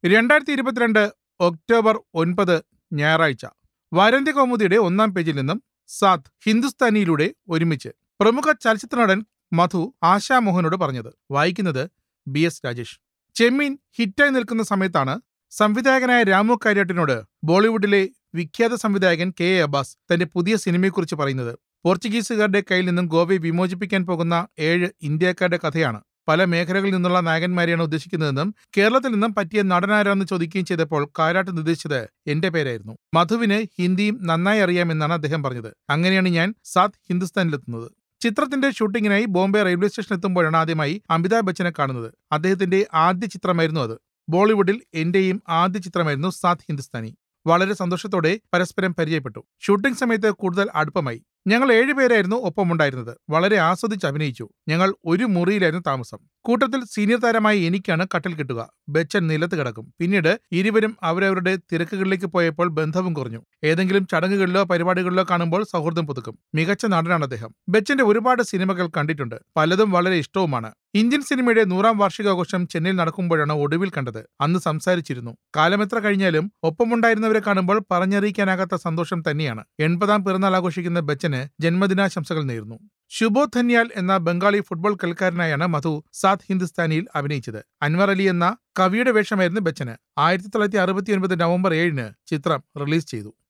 രണ്ടായിരത്തി ഇരുപത്തിരണ്ട് ഒക്ടോബർ ഒൻപത് ഞായറാഴ്ച വാരാന്ത്യ കൗമുദിയുടെ ഒന്നാം പേജിൽ നിന്നും സാത്ത് ഹിന്ദുസ്ഥാനിയിലൂടെ ഒരുമിച്ച് പ്രമുഖ ചലച്ചിത്ര നടൻ മധു ആശാ മോഹനോട് പറഞ്ഞത് വായിക്കുന്നത് ബി എസ് രാജേഷ് ചെമ്മീൻ ഹിറ്റായി നിൽക്കുന്ന സമയത്താണ് സംവിധായകനായ രാമു കാര്യാട്ടിനോട് ബോളിവുഡിലെ വിഖ്യാത സംവിധായകൻ കെ എ അബ്ബാസ് തന്റെ പുതിയ സിനിമയെക്കുറിച്ച് പറയുന്നത് പോർച്ചുഗീസുകാരുടെ കയ്യിൽ നിന്നും ഗോവയെ വിമോചിപ്പിക്കാൻ പോകുന്ന ഏഴ് ഇന്ത്യക്കാരുടെ കഥയാണ് പല മേഖലകളിൽ നിന്നുള്ള നായകന്മാരെയാണ് ഉദ്ദേശിക്കുന്നതെന്നും കേരളത്തിൽ നിന്നും പറ്റിയ നടനാരാണെന്ന് ചോദിക്കുകയും ചെയ്തപ്പോൾ കാരാട്ട് നിർദ്ദേശിച്ചത് എന്റെ പേരായിരുന്നു മധുവിന് ഹിന്ദിയും നന്നായി അറിയാമെന്നാണ് അദ്ദേഹം പറഞ്ഞത് അങ്ങനെയാണ് ഞാൻ സാത്ത് ഹിന്ദുസ്ഥാനിലെത്തുന്നത് ചിത്രത്തിന്റെ ഷൂട്ടിങ്ങിനായി ബോംബെ റെയിൽവേ സ്റ്റേഷൻ എത്തുമ്പോഴാണ് ആദ്യമായി അമിതാഭ് ബച്ചനെ കാണുന്നത് അദ്ദേഹത്തിന്റെ ആദ്യ ചിത്രമായിരുന്നു അത് ബോളിവുഡിൽ എന്റെയും ആദ്യ ചിത്രമായിരുന്നു സാത്ത് ഹിന്ദുസ്ഥാനി വളരെ സന്തോഷത്തോടെ പരസ്പരം പരിചയപ്പെട്ടു ഷൂട്ടിംഗ് സമയത്ത് കൂടുതൽ അടുപ്പമായി ഞങ്ങൾ ഏഴുപേരായിരുന്നു ഒപ്പമുണ്ടായിരുന്നത് വളരെ ആസ്വദിച്ച് അഭിനയിച്ചു ഞങ്ങൾ ഒരു മുറിയിലായിരുന്നു താമസം കൂട്ടത്തിൽ സീനിയർ താരമായി എനിക്കാണ് കട്ടിൽ കിട്ടുക ബച്ചൻ നിലത്ത് കിടക്കും പിന്നീട് ഇരുവരും അവരവരുടെ തിരക്കുകളിലേക്ക് പോയപ്പോൾ ബന്ധവും കുറഞ്ഞു ഏതെങ്കിലും ചടങ്ങുകളിലോ പരിപാടികളിലോ കാണുമ്പോൾ സൗഹൃദം പുതുക്കും മികച്ച നടനാണ് അദ്ദേഹം ബച്ചന്റെ ഒരുപാട് സിനിമകൾ കണ്ടിട്ടുണ്ട് പലതും വളരെ ഇഷ്ടവുമാണ് ഇന്ത്യൻ സിനിമയുടെ നൂറാം വാർഷികാഘോഷം ചെന്നൈയിൽ നടക്കുമ്പോഴാണ് ഒടുവിൽ കണ്ടത് അന്ന് സംസാരിച്ചിരുന്നു കാലമെത്ര കഴിഞ്ഞാലും ഒപ്പമുണ്ടായിരുന്നവരെ കാണുമ്പോൾ പറഞ്ഞറിയിക്കാനാകാത്ത സന്തോഷം തന്നെയാണ് എൺപതാം പിറന്നാൾ ആഘോഷിക്കുന്ന ബച്ചന് ജന്മദിനാശംസകൾ നേർന്നു ശുഭോധ് ധന്യാൽ എന്ന ബംഗാളി ഫുട്ബോൾ കളിക്കാരനായാണ് മധു സാത്ത് ഹിന്ദുസ്ഥാനിയിൽ അഭിനയിച്ചത് അൻവർ അലി എന്ന കവിയുടെ വേഷമായിരുന്നു ബച്ചന് ആയിരത്തി തൊള്ളായിരത്തി അറുപത്തി ഒൻപത് നവംബർ ഏഴിന് ചിത്രം റിലീസ് ചെയ്തു